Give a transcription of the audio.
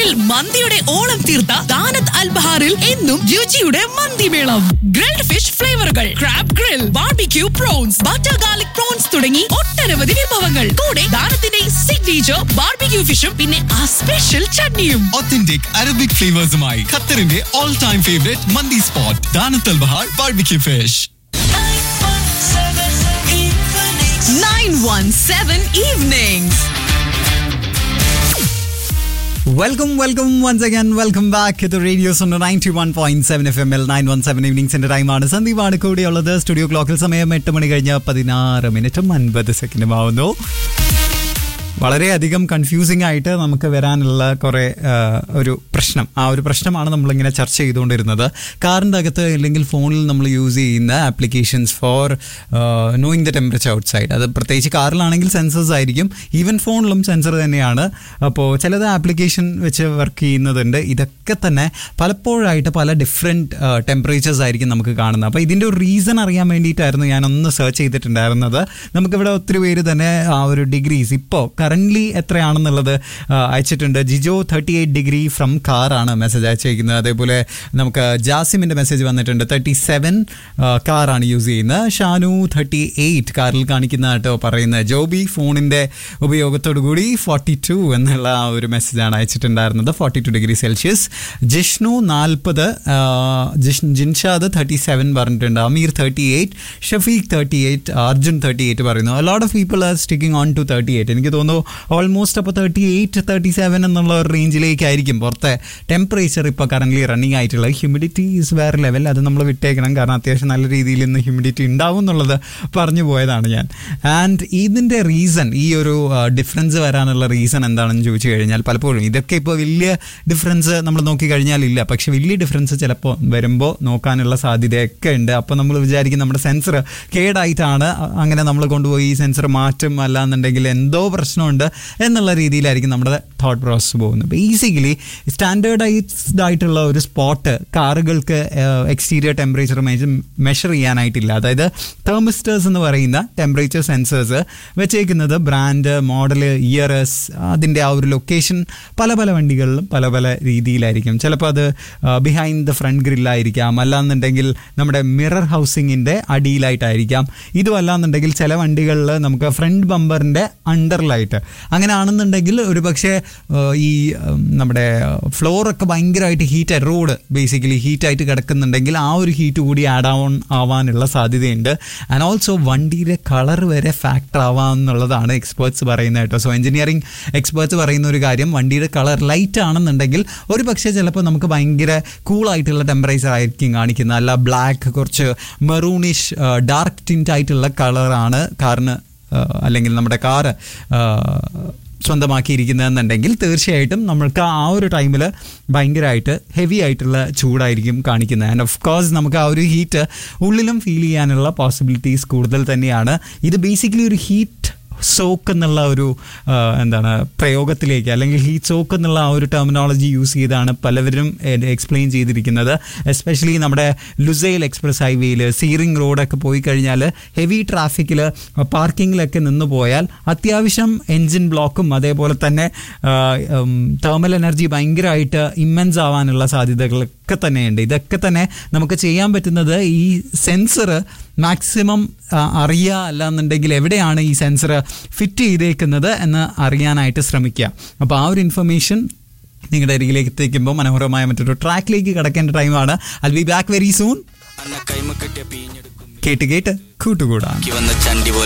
ഖത്തറിൽ മന്തിയുടെ ഓളം തീർത്ത ദാനത്ത് അൽബഹാറിൽ എന്നും രുചിയുടെ മന്തിമേളം ഗ്രിൽഡ് ഫിഷ് ഫ്ലേവറുകൾ crab grill barbecue prawns butter garlic prawns തുടങ്ങി ഒട്ടനവധി വിഭവങ്ങൾ കൂടെ ദാനത്തിന്റെ സിഗ്നേച്ചർ ബാർബിക്യൂ ഫിഷും പിന്നെ ആ സ്പെഷ്യൽ ചട്നിയും Authentic Arabic flavors-മായി ഖത്തറിന്റെ all time favorite മന്തി സ്പോട്ട് ദാനത്തൽ Bahar barbecue fish 917 evenings. Welcome welcome once again welcome back to radio Suno ninety one point seven F M L nine one seven ഈവനിങ്സിന്റെ ടൈമാണ് സന്ദീപാണ് കൂടെയുള്ളത് സ്റ്റുഡിയോ ക്ലോക്കിൽ സമയം എട്ട് മണി കഴിഞ്ഞ് പതിനാറ് മിനിറ്റും അൻപത് സെക്കൻഡും ആവുന്നു വളരെയധികം കൺഫ്യൂസിംഗ് ആയിട്ട് നമുക്ക് വരാനുള്ള കുറേ ആ, ഒരു പ്രശ്നം ആ ഒരു പ്രശ്നമാണ് നമ്മളിങ്ങനെ ചർച്ച ചെയ്തുകൊണ്ടിരുന്നത് കാറിൻ്റെ അകത്ത് അല്ലെങ്കിൽ ഫോണിൽ നമ്മൾ യൂസ് ചെയ്യുന്ന applications for knowing the temperature outside അത് പ്രത്യേകിച്ച് കാറിലാണെങ്കിൽ സെൻസേഴ്സ് ആയിരിക്കും ഈവൻ ഫോണിലും സെൻസർ തന്നെയാണ് അപ്പോൾ ചിലത് ആപ്ലിക്കേഷൻ വെച്ച് വർക്ക് ചെയ്യുന്നതുണ്ട് ഇതൊക്കെ തന്നെ പലപ്പോഴായിട്ട് പല ഡിഫറെൻറ്റ് ടെമ്പറേച്ചേഴ്സ് ആയിരിക്കും നമുക്ക് കാണുന്നത് അപ്പോൾ ഇതിൻ്റെ ഒരു റീസൺ അറിയാൻ വേണ്ടിയിട്ടായിരുന്നു ഞാനൊന്ന് സെർച്ച് ചെയ്തിട്ടുണ്ടായിരുന്നത് നമുക്കിവിടെ ഒത്തിരി പേര് തന്നെ ആ ഒരു ഡിഗ്രീസ് ഇപ്പോൾ കറൻ്റ്ലി എത്രയാണെന്നുള്ളത് ആ, അയച്ചിട്ടുണ്ട് Jijo thirty eight degree from കാറാണ് മെസ്സേജ് അയച്ചിരിക്കുന്നത് അതേപോലെ നമുക്ക് ജാസിമിൻ്റെ മെസ്സേജ് വന്നിട്ടുണ്ട് തേർട്ടി സെവൻ കാറാണ് യൂസ് ചെയ്യുന്നത് ഷാനു തേർട്ടി എയ്റ്റ് കാറിൽ കാണിക്കുന്നതായിട്ടോ പറയുന്നത് ജോബി ഫോണിൻ്റെ ഉപയോഗത്തോടു കൂടി ഫോർട്ടി ടു എന്നുള്ള ആ ഒരു മെസ്സേജാണ് അയച്ചിട്ടുണ്ടായിരുന്നത് forty two degree Celsius Jishnu നാൽപ്പത് ജിൻഷാദ് തേർട്ടി സെവൻ പറഞ്ഞിട്ടുണ്ട് Ameer thirty eight Shafeeq thirty eight Arjun thirty eight പറയുന്നു lot of people are sticking on to thirty eight എനിക്ക് തോന്നുന്നു ഓൾമോസ്റ്റ് അപ്പോൾ തേർട്ടി എയ്റ്റ് തേർട്ടി സെവൻ എന്നുള്ള ഒരു റേഞ്ചിലേക്കായിരിക്കും പുറത്തെ ടെമ്പറേച്ചർ ഇപ്പോൾ കറൻ്റ് റണ്ണിങ് ആയിട്ടുള്ളത് ഹ്യൂമിഡിറ്റി ഈസ് വേറെ ലെവൽ അത് നമ്മൾ വിട്ടേക്കണം കാരണം അത്യാവശ്യം നല്ല രീതിയിൽ ഇന്ന് ഹ്യൂമിഡിറ്റി ഉണ്ടാവും എന്നുള്ളത് പറഞ്ഞു പോയതാണ് ഞാൻ ആൻഡ് ഇതിൻ്റെ റീസൺ ഈ ഒരു ഡിഫറൻസ് വരാനുള്ള റീസൺ എന്താണെന്ന് ചോദിച്ചു കഴിഞ്ഞാൽ പലപ്പോഴും ഇതൊക്കെ ഇപ്പോൾ വലിയ ഡിഫറൻസ് നമ്മൾ നോക്കിക്കഴിഞ്ഞാൽ ഇല്ല പക്ഷെ വലിയ ഡിഫറൻസ് ചിലപ്പോൾ വരുമ്പോൾ നോക്കാനുള്ള സാധ്യതയൊക്കെ ഉണ്ട് അപ്പോൾ നമ്മൾ വിചാരിക്കും നമ്മുടെ സെൻസർ കേടായിട്ടാണ് അ- അങ്ങനെ നമ്മൾ കൊണ്ടുപോയി ഈ സെൻസർ മാറ്റും അല്ലാന്നുണ്ടെങ്കിൽ എന്തോ പ്രശ്നമുണ്ട് എന്നുള്ള രീതിയിലായിരിക്കും നമ്മുടെ തോട്ട് പ്രോസസ്സ് പോകുന്നത് ബേസിക്കലി സ്റ്റാൻഡേർഡൈസ്ഡ് ആയിട്ടുള്ള ഒരു സ്പോട്ട് കാറുകൾക്ക് എക്സ്റ്റീരിയർ ടെമ്പറേച്ചർ മെഷർ ചെയ്യാനായിട്ടില്ല അതായത് തെർമിസ്റ്റേഴ്സ് എന്ന് പറയുന്ന ടെമ്പറേച്ചർ സെൻസേഴ്സ് വെച്ചേക്കുന്നത് ബ്രാൻഡ് മോഡൽ ഇയറസ് അതിൻ്റെ ആ ഒരു ലൊക്കേഷൻ പല പല വണ്ടികളിലും പല പല രീതിയിലായിരിക്കും ചിലപ്പോൾ അത് ബിഹൈൻഡ് ദ ഫ്രണ്ട് ഗ്രില്ലായിരിക്കാം അല്ലാന്നുണ്ടെങ്കിൽ നമ്മുടെ മിറർ ഹൗസിങ്ങിൻ്റെ അടിയിലായിട്ടായിരിക്കാം ഇതും അല്ലാന്നുണ്ടെങ്കിൽ ചില വണ്ടികളിൽ നമുക്ക് ഫ്രണ്ട് ബമ്പറിൻ്റെ അണ്ടറിലായിട്ട് അങ്ങനെ ആണെന്നുണ്ടെങ്കിൽ ഒരു പക്ഷേ ഈ ഉം, നമ്മുടെ ഫ്ലോറൊക്കെ ഭയങ്കരമായിട്ട് ഹീറ്റ് റോഡ് ബേസിക്കലി ഹീറ്റായിട്ട് കിടക്കുന്നുണ്ടെങ്കിൽ ആ ഒരു ഹീറ്റ് കൂടി ആഡ് ഓൺ ആവാനുള്ള സാധ്യതയുണ്ട് ആൻഡ് ഓൾസോ വണ്ടിയുടെ കളർ വരെ ഫാക്ടർ ആവാമെന്നുള്ളതാണ് എക്സ്പേർട്സ് പറയുന്നത് കേട്ടോ സോ എഞ്ചിനീയറിംഗ് എക്സ്പേർട്സ് പറയുന്ന ഒരു കാര്യം വണ്ടിയുടെ കളർ ലൈറ്റ് ആണെന്നുണ്ടെങ്കിൽ ഒരു പക്ഷേ ചിലപ്പോൾ നമുക്ക് ഭയങ്കര കൂളായിട്ടുള്ള ടെമ്പറേച്ചർ ആയിരിക്കും കാണിക്കുന്നത് അല്ല ബ്ലാക്ക് കുറച്ച് മെറൂണിഷ് ഡാർക്ക് ടിൻറ്റ് ആയിട്ടുള്ള കളറാണ് കാറിന് ആ, അല്ലെങ്കിൽ നമ്മുടെ കാറ് സ്വന്തമാക്കിയിരിക്കുന്നതെന്നുണ്ടെങ്കിൽ തീർച്ചയായിട്ടും നമ്മൾക്ക് ആ ഒരു ടൈമിൽ ഭയങ്കരമായിട്ട് ഹെവി ആയിട്ടുള്ള ചൂടായിരിക്കും കാണിക്കുന്നത് ആൻഡ് ഓഫ് കോഴ്സ് നമുക്ക് ആ ഒരു ഹീറ്റ് ഉള്ളിലും ഫീൽ ചെയ്യാനുള്ള പോസിബിലിറ്റീസ് കൂടുതൽ തന്നെയാണ് ഇത് ബേസിക്കലി ഒരു ഹീറ്റ് സോക്ക് എന്നുള്ള ഒരു ആ, എന്താണ് പ്രയോഗത്തിലേക്ക് അല്ലെങ്കിൽ ഹീറ്റ് സോക്ക് എന്നുള്ള ആ ഒരു ടെർമിനോളജി യൂസ് ചെയ്താണ് പലവരും എക്സ്പ്ലെയിൻ ചെയ്തിരിക്കുന്നത് എസ്പെഷ്യലി നമ്മുടെ ലുസൈൽ എക്സ്പ്രസ് ഹൈവേയിൽ സീറിംഗ് റോഡൊക്കെ പോയി കഴിഞ്ഞാൽ ഹെവി ട്രാഫിക്കിൽ പാർക്കിങ്ങിലൊക്കെ നിന്ന് പോയാൽ അത്യാവശ്യം എൻജിൻ ബ്ലോക്കും അതേപോലെ തന്നെ തേർമൽ എനർജി ഭയങ്കരമായിട്ട് ഇമ്മൻസ് ആവാനുള്ള സാധ്യതകളൊക്കെ തന്നെയുണ്ട് ഇതൊക്കെ തന്നെ നമുക്ക് ചെയ്യാൻ പറ്റുന്നത് ഈ സെൻസർ മാക്സിമം അറിയുക അല്ലാന്നുണ്ടെങ്കിൽ എവിടെയാണ് ഈ സെൻസർ ഫിറ്റ് ചെയ്തേക്കുന്നത് എന്ന് അറിയാനായിട്ട് ശ്രമിക്കുക അപ്പോൾ ആ ഒരു ഇൻഫർമേഷൻ നിങ്ങളുടെ അരികിലേക്ക് എത്തിക്കുമ്പോൾ മനോഹരമായ മറ്റൊരു ട്രാക്കിലേക്ക് കിടക്കേണ്ട ടൈമാണ് I be back very soon അന്ന കൈമ കെട്ടിയ പീഞ്ഞെടുക്കും കേട്ട് കേട്ട് കൂട്ടുകൂടാം വന്ന ചണ്ടി പോലെ